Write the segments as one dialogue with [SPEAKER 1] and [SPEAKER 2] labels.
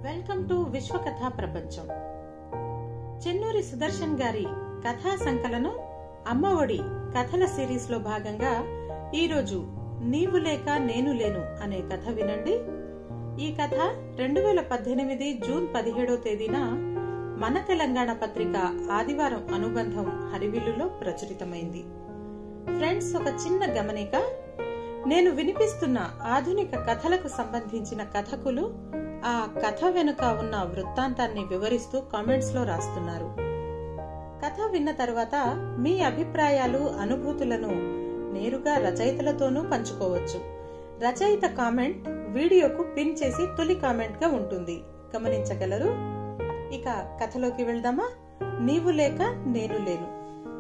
[SPEAKER 1] welcome to విశ్వకథా ప్రపంచం చెన్నూరి సుదర్శన్ గారి కథా సంకలనం అమ్మఒడి కథల సిరీస్ లో భాగంగా ఈరోజు నీవు లేక నేను లేను అనే కథ వినండి ఈ కథ రెండు వేల పద్దెనిమిది జూన్ పదిహేడో తేదీన మన తెలంగాణ పత్రిక ఆదివారం అనుబంధం హరివిల్లులో ప్రచురితమైంది ఫ్రెండ్స్ ఒక చిన్న గమనిక నేను వినిపిస్తున్న ఆధునిక కథలకు సంబంధించిన కథకులు ఆ కథ వెనుక ఉన్న వృత్తాంతాన్ని వివరిస్తూ కామెంట్స్ లో రాస్తున్నారు కథ విన్న తర్వాత మీ అభిప్రాయాలు అనుభూతులను నేరుగా రచయితలతోనూ పంచుకోవచ్చు రచయిత కామెంట్ వీడియోకు పిన్ చేసి తొలి కామెంట్ గా ఉంటుంది గమనించగలరు ఇక కథలోకి వెళ్దామా నీవు లేక నేను లేను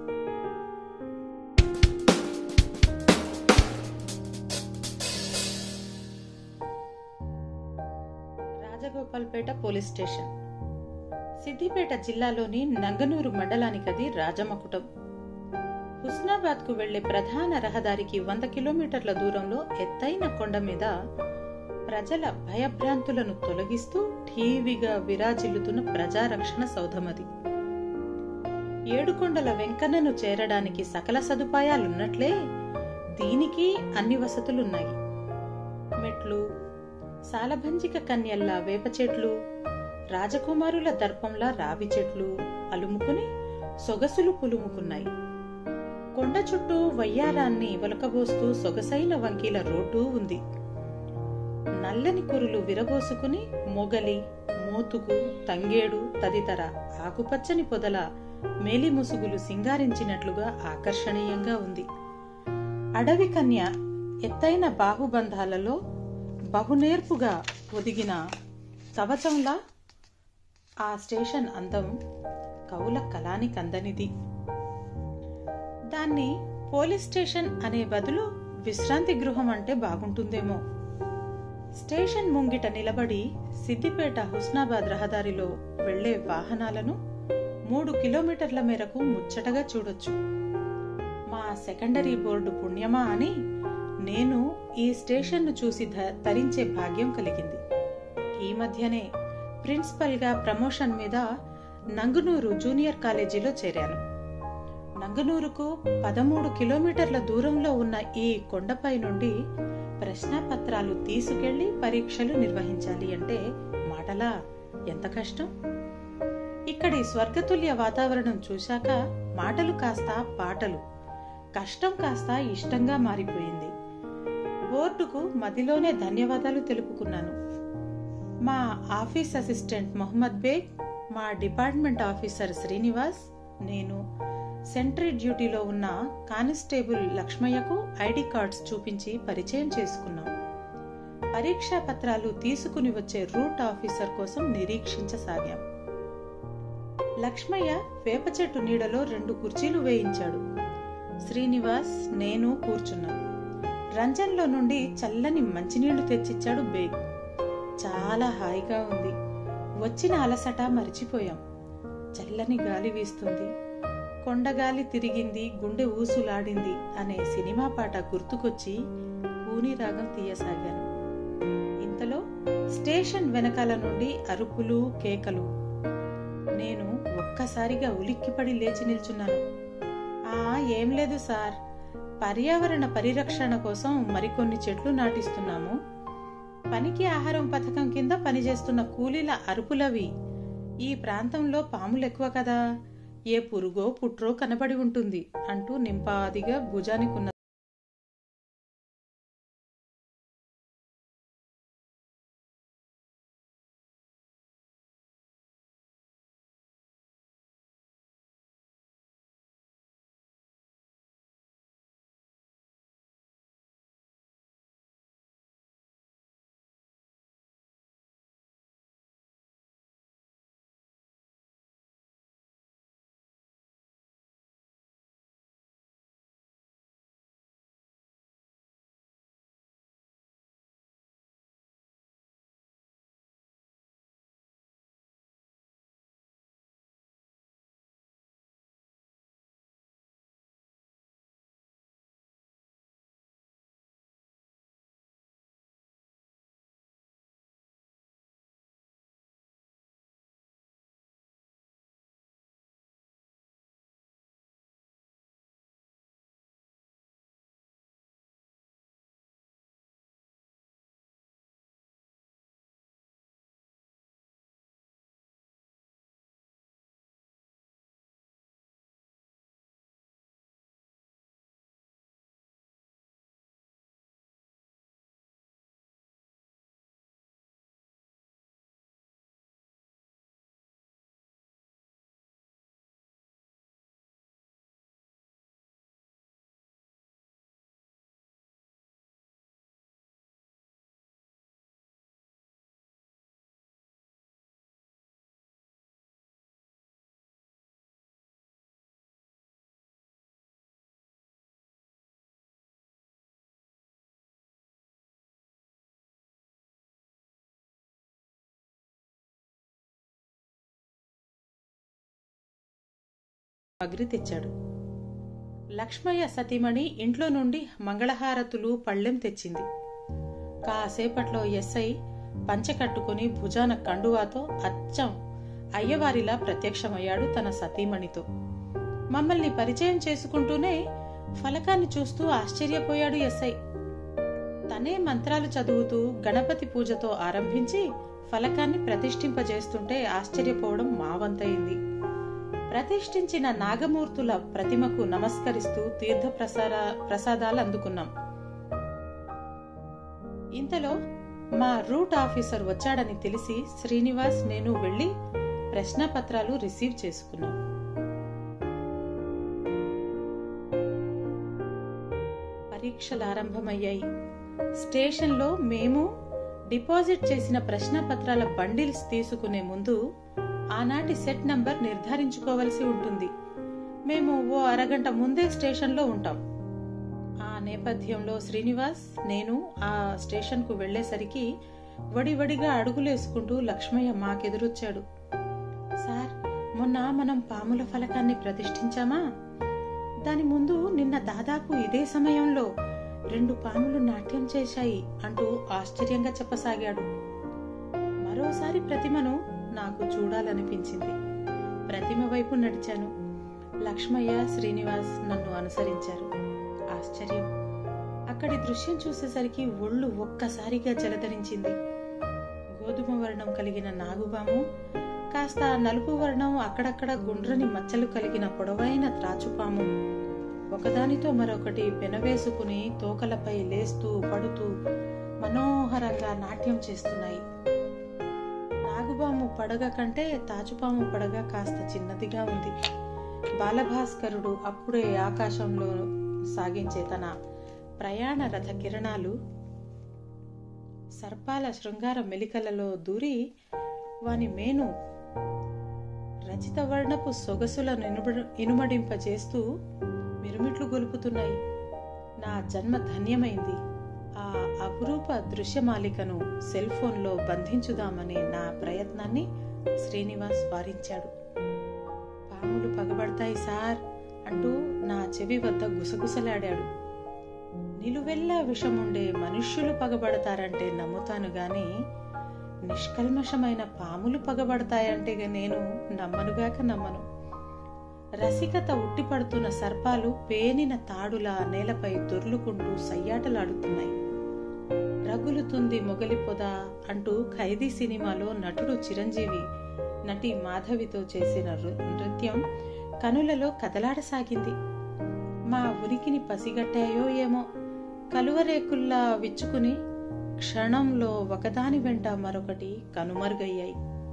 [SPEAKER 1] రాజగోపాల్పేట పోలీస్ స్టేషన్ సిద్దిపేట జిల్లాలోని నంగనూరు మండలానికది రాజమకుటం హుస్నాబాద్ కు వెళ్లే ప్రధాన రహదారికి వంద కిలోమీటర్ల దూరంలో ఎత్తైన కొండ మీద ప్రజల భయభ్రాంతులను తొలగిస్తూ ఠీవిగా విరాజిల్లుతున్న ప్రజారక్షణ సౌధమది ఏడుకొండల వెంకన్నను చేరడానికి సకల సదుపాయాలున్నట్లే దీనికి అన్ని వసతులున్నాయి మెట్లు సాలభంజిక కన్యల్లా వేప చెట్లు రాజకుమారుల దర్పంలా రావి చెట్లు అలుముకుని సొగసులు పులుముకున్నాయి కొండ చుట్టూ వయ్యారాన్ని ఒలకబోస్తూ సొగసైన వంకీల రోడ్డు ఉంది నల్లని కురులు విరబోసుకుని మొగలి మోతుకు తంగేడు తదితర ఆకుపచ్చని పొదల మేలి ముసుగులు సింగారించినట్లుగా ఆకర్షణీయంగా ఉంది అడవి కన్య ఎత్తైన బాహుబంధాలలో బహునేర్పుగా ఒదిగిన కవచంలా ఆ స్టేషన్ అందం కవుల కళానికి అందనిది దాన్ని పోలీస్ స్టేషన్ అనే బదులు విశ్రాంతి గృహం అంటే బాగుంటుందేమో స్టేషన్ ముంగిట నిలబడి సిద్దిపేట హుస్నాబాద్ రహదారిలో వెళ్లే వాహనాలను మూడు కిలోమీటర్ల మేరకు ముచ్చటగా చూడొచ్చు మా సెకండరీ బోర్డు పుణ్యమా అని నేను ఈ స్టేషన్ను చూసి తరించే భాగ్యం కలిగింది ఈ మధ్యనే ప్రిన్సిపల్గా ప్రమోషన్ మీద నంగునూరు జూనియర్ కాలేజీలో చేరాను నంగనూరుకు పదమూడు కిలోమీటర్ల దూరంలో ఉన్న ఈ కొండపై నుండి ప్రశ్నపత్రాలు తీసుకెళ్లి పరీక్షలు నిర్వహించాలి అంటే మాటలా ఎంత కష్టం ఇక్కడి స్వర్గతుల్య వాతావరణం చూశాక మాటలు కాస్త పాటలు కష్టం కాస్త ఇష్టంగా మారిపోయింది బోర్డుకు మదిలోనే ధన్యవాదాలు తెలుపుకున్నాను మా ఆఫీస్ అసిస్టెంట్ మొహమ్మద్ బేగ్ మా డిపార్ట్మెంట్ ఆఫీసర్ శ్రీనివాస్ నేను సెంట్రీ డ్యూటీలో ఉన్న కానిస్టేబుల్ లక్ష్మయ్యకు ఐడి కార్డ్స్ చూపించి పరిచయం చేసుకున్నాం పరీక్షా పత్రాలు తీసుకుని వచ్చే రూట్ ఆఫీసర్ కోసం నిరీక్షించసాగాం లక్ష్మయ్య వేప చెట్టు నీడలో రెండు కుర్చీలు వేయించాడు శ్రీనివాస్ నేను కూర్చున్నాను రంజన్లో నుండి చల్లని మంచినీళ్లు తెచ్చిచ్చాడు బేగ్ చాలా హాయిగా ఉంది వచ్చిన అలసట మరిచిపోయాం చల్లని గాలి వీస్తుంది కొండగాలి తిరిగింది గుండె ఊసులాడింది అనే సినిమా పాట గుర్తుకొచ్చి కూని రాగం తీయసాగాను ఇంతలో స్టేషన్ వెనకాల నుండి అరుపులు కేకలు నేను ఒక్కసారిగా ఉలిక్కిపడి లేచి నిల్చున్నాను ఆ ఏం లేదు సార్ పర్యావరణ పరిరక్షణ కోసం మరికొన్ని చెట్లు నాటిస్తున్నాము పనికి ఆహారం పథకం కింద పనిచేస్తున్న కూలీల అరుపులవి ఈ ప్రాంతంలో పాములు ఎక్కువ కదా ఏ పురుగో పుట్రో కనబడి ఉంటుంది అంటూ నింపాదిగా భుజానికున్న అగ్రి తెచ్చాడు లక్ష్మయ్య సతీమణి ఇంట్లో నుండి మంగళహారతులు పళ్ళెం తెచ్చింది కాసేపట్లో ఎస్ఐ పంచె కట్టుకుని భుజాన కండువాతో అచ్చం అయ్యవారిలా ప్రత్యక్షమయ్యాడు తన సతీమణితో మమ్మల్ని పరిచయం చేసుకుంటూనే ఫలకాన్ని చూస్తూ ఆశ్చర్యపోయాడు ఎస్ఐ తనే మంత్రాలు చదువుతూ గణపతి పూజతో ఆరంభించి ఫలకాన్ని ప్రతిష్ఠింపజేస్తుంటే ఆశ్చర్యపోవడం మా వంతయింది ప్రతిష్ఠించిన నాగమూర్తుల ప్రతిమకు నమస్కరిస్తూ తీర్థ ప్రసార ప్రసాదాలు అందుకున్నాం ఇంతలో మా రూట్ ఆఫీసర్ వచ్చాడని తెలిసి శ్రీనివాస్ నేను వెళ్లి ప్రశ్నపత్రాలు రిసీవ్ చేసుకున్నాం పరీక్షలు ఆరంభమయ్యాయి స్టేషన్లో మేము డిపాజిట్ చేసిన ప్రశ్నపత్రాల బండిల్స్ తీసుకునే ముందు ఆనాటి సెట్ నంబర్ నిర్ధారించుకోవలసి ఉంటుంది మేము ఓ అరగంట ముందే స్టేషన్లో ఉంటాం ఆ నేపథ్యంలో శ్రీనివాస్ నేను ఆ స్టేషన్కు వెళ్లేసరికి వడివడిగా అడుగులేసుకుంటూ లక్ష్మయ్య మాకెదురొచ్చాడు సార్ మొన్న మనం పాముల ఫలకాన్ని ప్రతిష్ఠించామా దాని ముందు నిన్న దాదాపు ఇదే సమయంలో రెండు పాములు నాట్యం చేశాయి అంటూ ఆశ్చర్యంగా చెప్పసాగాడు మరోసారి ప్రతిమను నాకు చూడాలనిపించింది ప్రతిమ వైపు నడిచాను లక్ష్మయ్య శ్రీనివాస్ నన్ను అనుసరించారు ఆశ్చర్యం అక్కడి దృశ్యం చూసేసరికి ఒళ్ళు ఒక్కసారిగా జలధరించింది గోధుమ వర్ణం కలిగిన నాగుబాము కాస్త నలుపు వర్ణం అక్కడక్కడ గుండ్రని మచ్చలు కలిగిన పొడవైన త్రాచుపాము ఒకదానితో మరొకటి పెనవేసుకుని తోకలపై లేస్తూ పడుతూ మనోహరంగా నాట్యం చేస్తున్నాయి నాగుబాము పడగ కంటే తాచుపాము పడగ కాస్త చిన్నదిగా ఉంది బాలభాస్కరుడు అప్పుడే ఆకాశంలో సాగించే తన ప్రయాణ రథ కిరణాలు సర్పాల శృంగార మెలికలలో దూరి వాని మేను రచిత వర్ణపు సొగసులను ఇనుబ- ఇనుమడింపజేస్తూ మిరుమిట్లు గొలుపుతున్నాయి నా జన్మ ధన్యమైంది ఆ అపురూప దృశ్యమాలికను సెల్ ఫోన్లో బంధించుదామనే నా ప్రయత్నాన్ని శ్రీనివాస్ వారించాడు పాములు పగబడతాయి సార్ అంటూ నా చెవి వద్ద గుసగుసలాడాడు నిలువెల్లా విషముండే మనుష్యులు పగబడతారంటే నమ్ముతాను గాని నిష్కల్మషమైన పాములు పగబడతాయంటే నేను నమ్మనుగాక నమ్మను రసికత ఉట్టిపడుతున్న సర్పాలు పేనిన తాడులా నేలపై దొర్లుకుంటూ సయ్యాటలాడుతున్నాయి రగులుతుంది మొగలి పొద అంటూ ఖైదీ సినిమాలో నటుడు చిరంజీవి నటి మాధవితో చేసిన నృ- నృత్యం కనులలో కదలాడసాగింది మా ఉనికిని పసిగట్టాయో ఏమో కలువరేకుల్లా విచ్చుకుని క్షణంలో ఒకదాని వెంట మరొకటి కనుమరుగయ్యాయి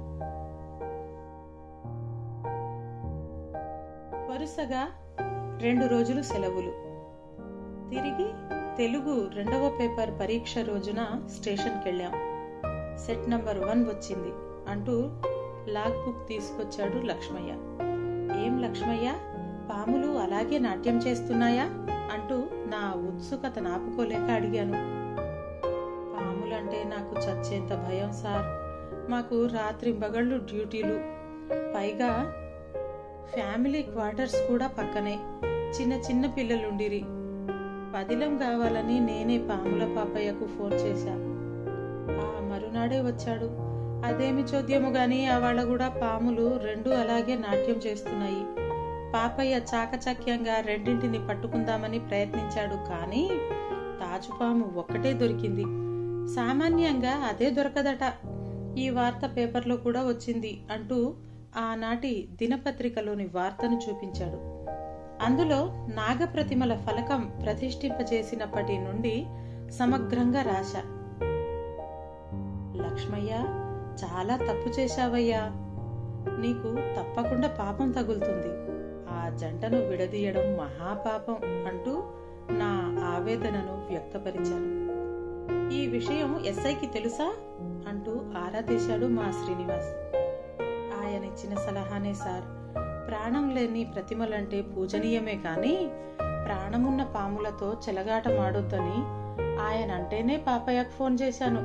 [SPEAKER 1] వరుసగా రెండు రోజులు సెలవులు తిరిగి తెలుగు రెండవ పేపర్ పరీక్ష రోజున స్టేషన్కి వెళ్ళాం సెట్ నంబర్ వన్ వచ్చింది అంటూ లాగ్ బుక్ తీసుకొచ్చాడు లక్ష్మయ్య ఏం లక్ష్మయ్య పాములు అలాగే నాట్యం చేస్తున్నాయా అంటూ నా ఉత్సుకత నాపుకోలేక అడిగాను పాములంటే నాకు చచ్చేంత భయం సార్ మాకు రాత్రింబగళ్ళు డ్యూటీలు పైగా ఫ్యామిలీ క్వార్టర్స్ కూడా పక్కనే చిన్న చిన్న పిల్లలుండిరి పదిలం కావాలని నేనే పాముల పాపయ్యకు ఫోన్ చేశా ఆ మరునాడే వచ్చాడు అదేమి చోద్యము గాని ఆవాళ్ళ కూడా పాములు రెండు అలాగే నాట్యం చేస్తున్నాయి పాపయ్య చాకచక్యంగా రెండింటిని పట్టుకుందామని ప్రయత్నించాడు కానీ తాజుపాము ఒక్కటే దొరికింది సామాన్యంగా అదే దొరకదట ఈ వార్త పేపర్లో కూడా వచ్చింది అంటూ ఆనాటి దినపత్రికలోని వార్తను చూపించాడు అందులో నాగప్రతిమల ఫలకం ప్రతిష్ఠింపజేసినప్పటి నుండి సమగ్రంగా రాశా లక్ష్మయ్య చాలా తప్పు చేశావయ్యా నీకు తప్పకుండా పాపం తగులుతుంది ఆ జంటను విడదీయడం మహాపాపం అంటూ నా ఆవేదనను వ్యక్తపరిచాను ఈ విషయం ఎస్ఐకి తెలుసా అంటూ ఆరా తీశాడు మా శ్రీనివాస్ ఆయన ఇచ్చిన సలహానే సార్ ప్రాణం లేని ప్రతిమలంటే పూజనీయమే కాని ప్రాణమున్న పాములతో చెలగాటమాడొద్దని ఆయన అంటేనే పాపయ్యకు ఫోన్ చేశాను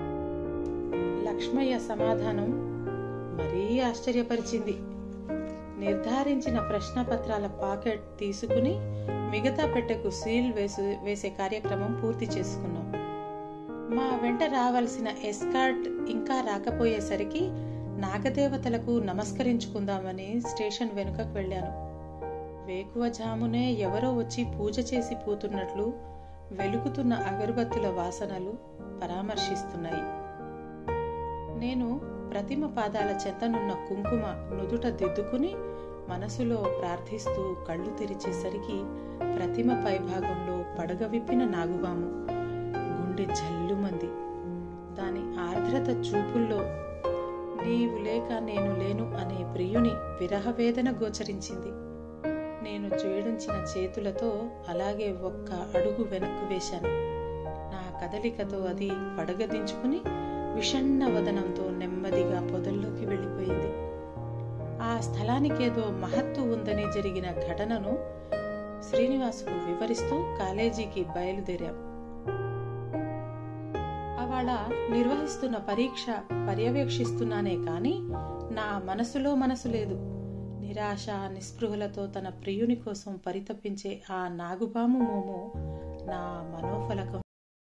[SPEAKER 1] లక్ష్మయ్య సమాధానం మరీ ఆశ్చర్యపరిచింది నిర్ధారించిన ప్రశ్నపత్రాల పాకెట్ తీసుకుని మిగతా పెట్టెకు సీల్ వేసి వేసే కార్యక్రమం పూర్తి చేసుకున్నాం మా వెంట రావాల్సిన ఎస్కార్ట్ ఇంకా రాకపోయేసరికి నాగదేవతలకు నమస్కరించుకుందామని స్టేషన్ వెనుకకు వెళ్ళాను వేకువజామునే ఎవరో వచ్చి పూజ చేసి పోతున్నట్లు వెలుగుతున్న అగరబత్తుల వాసనలు పరామర్శిస్తున్నాయి నేను ప్రతిమ పాదాల చెంతనున్న కుంకుమ నుదుట దిద్దుకుని మనసులో ప్రార్థిస్తూ కళ్ళు తెరిచేసరికి ప్రతిమ పైభాగంలో పడగ విప్పిన నాగుబాము గుండె జల్లుమంది దాని ఆర్ద్రత చూపుల్లో నీవు లేక నేను లేను అనే ప్రియుని విరహవేదన గోచరించింది నేను జోడించిన చేతులతో అలాగే ఒక్క అడుగు వెనక్కు వేశాను నా కదలికతో అది పడగదించుకుని విషణ్ణ వదనంతో నెమ్మదిగా పొదల్లోకి వెళ్ళిపోయింది ఆ స్థలానికేదో మహత్తు ఉందని జరిగిన ఘటనను శ్రీనివాసుకు వివరిస్తూ కాలేజీకి బయలుదేరాం అవాళ నిర్వహిస్తున్న పరీక్ష పర్యవేక్షిస్తున్నానే కాని నా మనసులో మనసు లేదు నిరాశ నిస్పృహలతో తన ప్రియుని కోసం పరితపించే ఆ నాగుపాము మోము నా మనోఫలకం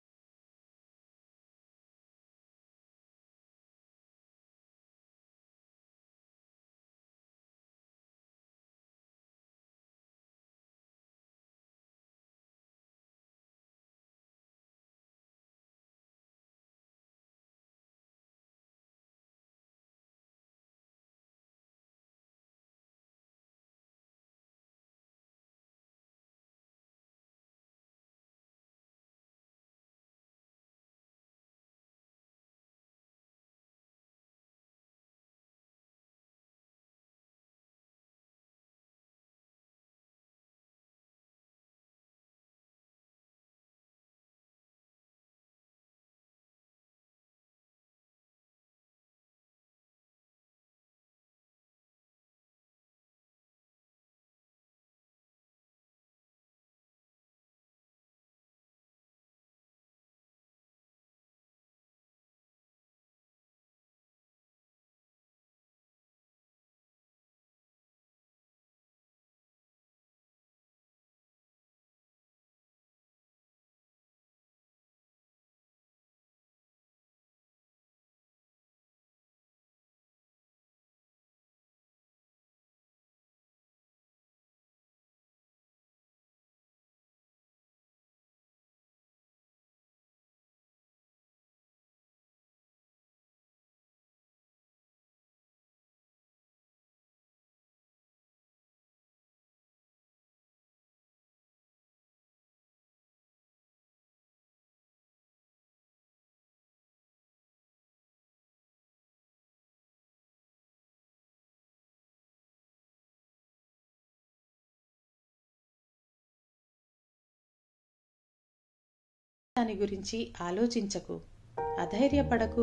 [SPEAKER 1] దాని గురించి ఆలోచించకు అధైర్యపడకు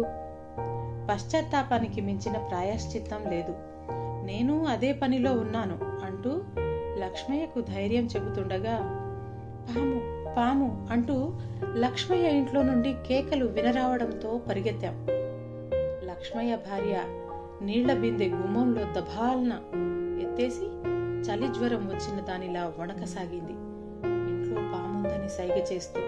[SPEAKER 1] పశ్చాత్తాపానికి మించిన ప్రాయశ్చిత్తం లేదు నేను అదే పనిలో ఉన్నాను అంటూ లక్ష్మయ్యకు ధైర్యం చెబుతుండగా పాము పాము అంటూ లక్ష్మయ్య ఇంట్లో నుండి కేకలు వినరావడంతో పరిగెత్తాం లక్ష్మయ్య భార్య నీళ్ల బిందె గుమ్మంలో దభాల్న ఎత్తేసి చలి జ్వరం వచ్చిన దానిలా వణకసాగింది ఇంట్లో పాముందని సైగ చేస్తూ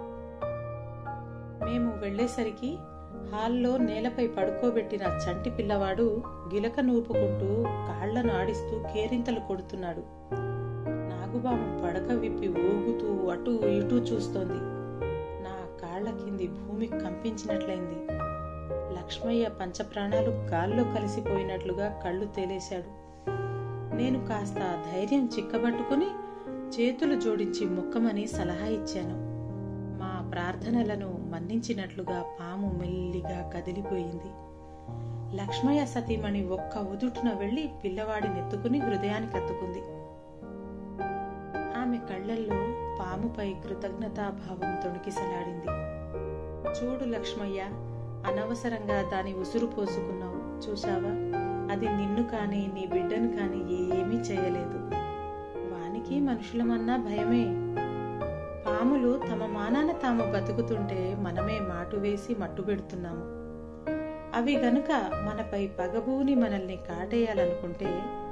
[SPEAKER 1] మేము వెళ్ళేసరికి హాల్లో నేలపై పడుకోబెట్టిన చంటి పిల్లవాడు గిలక నూపుకుంటూ కాళ్లను ఆడిస్తూ కేరింతలు కొడుతున్నాడు నాగుబాము పడక విప్పి ఊగుతూ అటు ఇటు చూస్తోంది నా కాళ్ల కింది భూమి కంపించినట్లయింది లక్ష్మయ్య పంచప్రాణాలు గాల్లో కలిసిపోయినట్లుగా కళ్ళు తేలేశాడు నేను కాస్త ధైర్యం చిక్కబట్టుకుని చేతులు జోడించి మొక్కమని సలహా ఇచ్చాను మా ప్రార్థనలను మన్నించినట్లుగా పాము మెల్లిగా కదిలిపోయింది లక్ష్మయ్య సతీమణి ఒక్క ఉదుటున వెళ్లి పిల్లవాడిని ఎత్తుకుని హృదయానికి అత్తుకుంది ఆమె కళ్ళల్లో పాముపై కృతజ్ఞతాభావం తొణికిసలాడింది చూడు లక్ష్మయ్య అనవసరంగా దాని ఉసురు పోసుకున్నావు చూశావా అది నిన్ను కాని నీ బిడ్డను కాని ఏమీ చేయలేదు వానికి మనుషులమన్నా భయమే పాములు తమ మానాన తాము బతుకుతుంటే మనమే మాటు వేసి మట్టు పెడుతున్నాము అవి గనుక మనపై పగబూని మనల్ని కాటేయాలనుకుంటే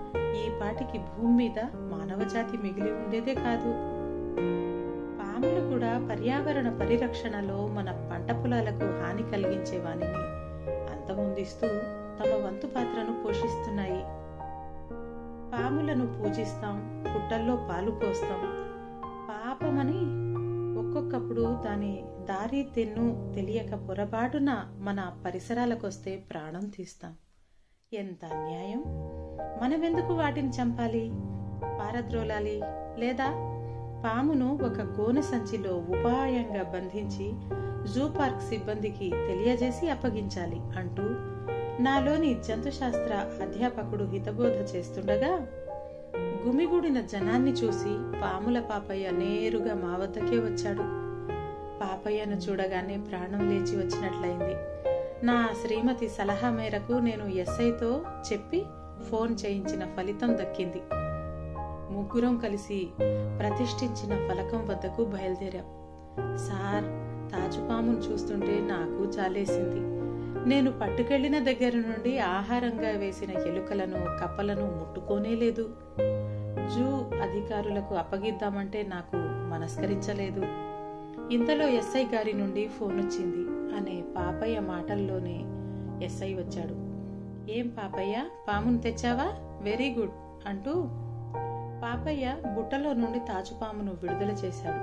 [SPEAKER 1] ఈ పాటికి భూమి మీద మానవజాతి మిగిలి ఉండేదే కాదు పాములు కూడా పర్యావరణ పరిరక్షణలో మన పంట పొలాలకు హాని కలిగించే వానిని అంతమొందిస్తూ తమ వంతు పాత్రను పోషిస్తున్నాయి పాములను పూజిస్తాం పుట్టల్లో పాలు పోస్తాం పాపమని ఒక్కొక్కప్పుడు దాని దారి తెన్ను తెలియక పొరపాటున మన పరిసరాలకొస్తే ప్రాణం తీస్తాం ఎంత అన్యాయం మనమెందుకు వాటిని చంపాలి పారద్రోలాలి లేదా పామును ఒక గోనె సంచిలో ఉపాయంగా బంధించి జూ పార్క్ సిబ్బందికి తెలియజేసి అప్పగించాలి అంటూ నాలోని జంతుశాస్త్ర అధ్యాపకుడు హితబోధ చేస్తుండగా గుమిగూడిన జనాన్ని చూసి పాముల పాపయ్య నేరుగా మా వద్దకే వచ్చాడు పాపయ్యను చూడగానే ప్రాణం లేచి వచ్చినట్లయింది నా శ్రీమతి సలహా మేరకు నేను ఎస్ఐతో చెప్పి ఫోన్ చేయించిన ఫలితం దక్కింది ముగ్గురం కలిసి ప్రతిష్ఠించిన ఫలకం వద్దకు బయలుదేరాం సార్ తాజుపామును చూస్తుంటే నాకు చాలేసింది నేను పట్టుకెళ్లిన దగ్గర నుండి ఆహారంగా వేసిన ఎలుకలను కప్పలను ముట్టుకోనే లేదు జూ అధికారులకు అప్పగిద్దామంటే నాకు మనస్కరించలేదు ఇంతలో ఎస్ఐ గారి నుండి ఫోన్ వచ్చింది అనే పాపయ్య మాటల్లోనే ఎస్ఐ వచ్చాడు ఏం పాపయ్య పామును తెచ్చావా వెరీ గుడ్ అంటూ పాపయ్య బుట్టలో నుండి తాజుపామును విడుదల చేశాడు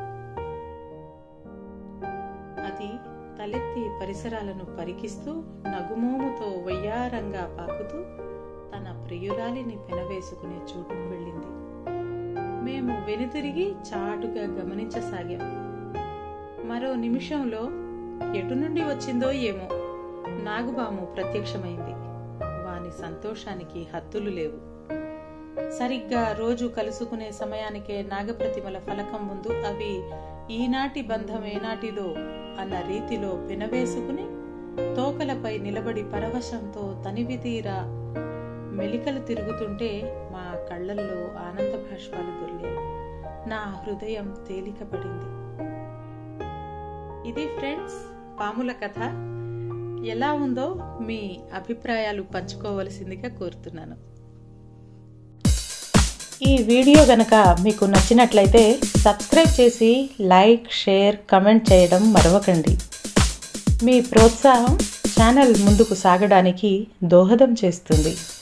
[SPEAKER 1] అది తలెత్తి పరిసరాలను పరికిస్తూ నగుమోముతో వయ్యారంగా పాకుతూ తన ప్రియురాలిని పెనవేసుకునే చోటుకు వెళ్ళింది మేము వెనుతిరిగి చాటుగా గమనించసాగాం మరో నిమిషంలో ఎటు నుండి వచ్చిందో ఏమో నాగుబాము ప్రత్యక్షమైంది వాని సంతోషానికి హద్దులు లేవు సరిగ్గా రోజు కలుసుకునే సమయానికే నాగప్రతిమల ఫలకం ముందు అవి ఈనాటి బంధం ఏనాటిదో అన్న రీతిలో పెనవేసుకుని తోకలపై నిలబడి పరవశంతో తనివి తీరా మెలికలు తిరుగుతుంటే మా కళ్ళల్లో ఆనంద భాష్పాలు దొర్లేవి నా హృదయం తేలికపడింది ఇది ఫ్రెండ్స్ పాముల కథ ఎలా ఉందో మీ అభిప్రాయాలు పంచుకోవలసిందిగా కోరుతున్నాను ఈ వీడియో గనక మీకు నచ్చినట్లయితే సబ్స్క్రైబ్ చేసి లైక్ షేర్ కమెంట్ చేయడం మరవకండి మీ ప్రోత్సాహం ఛానల్ ముందుకు సాగడానికి దోహదం చేస్తుంది